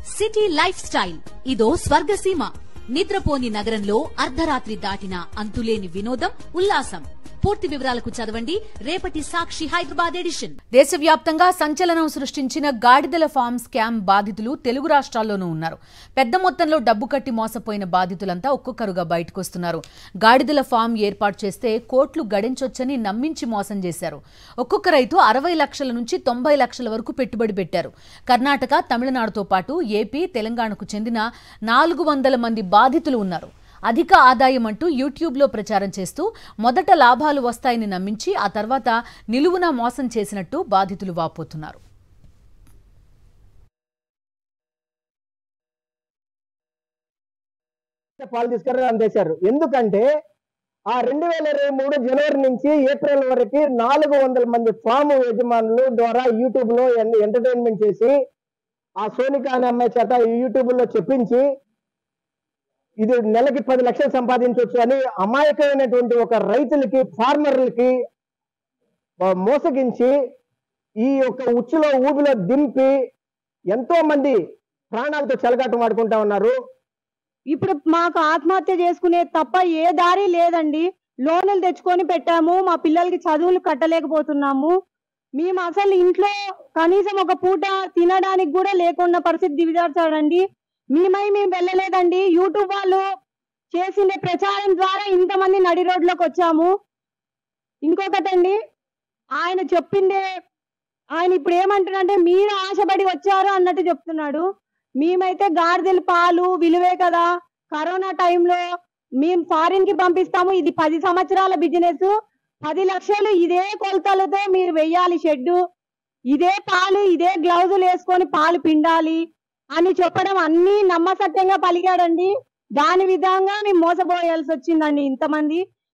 city life style ఇదో స్వర్గసీమ నిద్రపోని నగరంలో అర్ధరాత్రి దాటిన అంతులేని వినోదం ఉల్లాసం పూర్తి వివరాలకు చదవండి రేపటి సాక్షి హైదరాబాద్ ఎడిషన్ దేశవ్యాప్తంగా సంచలనం సృష్టించిన గాడిదల ఫామ్ స్కామ్ బాధితులు తెలుగు రాష్ట్రాల్లోనూ ఉన్నారు పెద్ద మొత్తంలో డబ్బు కట్టి మోసపోయిన బాధితులంతా ఒక్కొక్కరుగా బయటకొస్తున్నారు గాడిదల ఫామ్ ఏర్పాటు చేస్తే కోట్లు గడించొచ్చని నమ్మించి మోసం చేశారు ఒక్కొక్క రైతు అరవై లక్షల నుంచి తొంభై లక్షల వరకు పెట్టుబడి పెట్టారు కర్ణాటక తమిళనాడుతో పాటు ఏపీ తెలంగాణకు చెందిన నాలుగు వందల మంది బాధితులు ఉన్నారు అధిక ఆదాయం అంటూ యూట్యూబ్లో ప్రచారం చేస్తూ మొదట లాభాలు వస్తాయని నమ్మించి ఆ తర్వాత నిలువున మోసం చేసినట్టు బాధితులు వాపోతున్నారు పాలు తీసుకుని అందేశారు ఎందుకంటే ఆ రెండు వేల ఇరవై మూడు జనవరి నుంచి ఏప్రిల్ వరకు నాలుగు వందల మంది ఫామ్ యజమానులు ద్వారా యూట్యూబ్ లో ఎన్- ఎంటర్టైన్మెంట్ చేసి ఆ సోనిక అనే అమ్మాయి చేత యూట్యూబ్ లో చెప్పించి ఇది నెలకి పది లక్షలు సంపాదించవచ్చు అని అమాయకమైనటువంటి ఒక రైతులకి ఫార్మర్లకి ఆ, మోసగించి ఈ యొక్క ఉచ్చులో ఊబిలో దింపి ఎంతో మంది ప్రాణాలతో చెలగాటం ఆడుకుంటా ఉన్నారు ఇప్పుడు మాకు ఆత్మహత్య చేసుకునే తప్ప ఏ దారి లేదండి లోన్లు తెచ్చుకొని పెట్టాము మా పిల్లలకి చదువులు కట్టలేకపోతున్నాము మేము అసలు ఇంట్లో కనీసం ఒక పూట తినడానికి కూడా లేకుండా పరిస్థితి దిగజార్చాడండి మేమై మేము వెళ్ళలేదండి యూట్యూబ్ వాళ్ళు చేసిన ప్రచారం ద్వారా ఇంతమంది నడి రోడ్లోకి వచ్చాము ఇంకొకటండి ఆయన చెప్పిందే ఆయన ఇప్పుడు ఏమంటున్నాడంటే మీరు ఆశపడి వచ్చారు అన్నట్టు చెప్తున్నాడు మేమైతే గాడిదల పాలు విలువే కదా కరోనా టైంలో మేము ఫారిన్ కి పంపిస్తాము ఇది పది సంవత్సరాల బిజినెస్ పది లక్షలు ఇదే కొలతలతో మీరు వెయ్యాలి షెడ్డు ఇదే పాలు ఇదే గ్లౌజులు వేసుకొని పాలు పిండాలి అని చెప్పడం అన్ని నమ్మసత్యంగా పలికాడండి దాని విధంగా మేము మోసపోయాల్సి వచ్చిందండి ఇంతమంది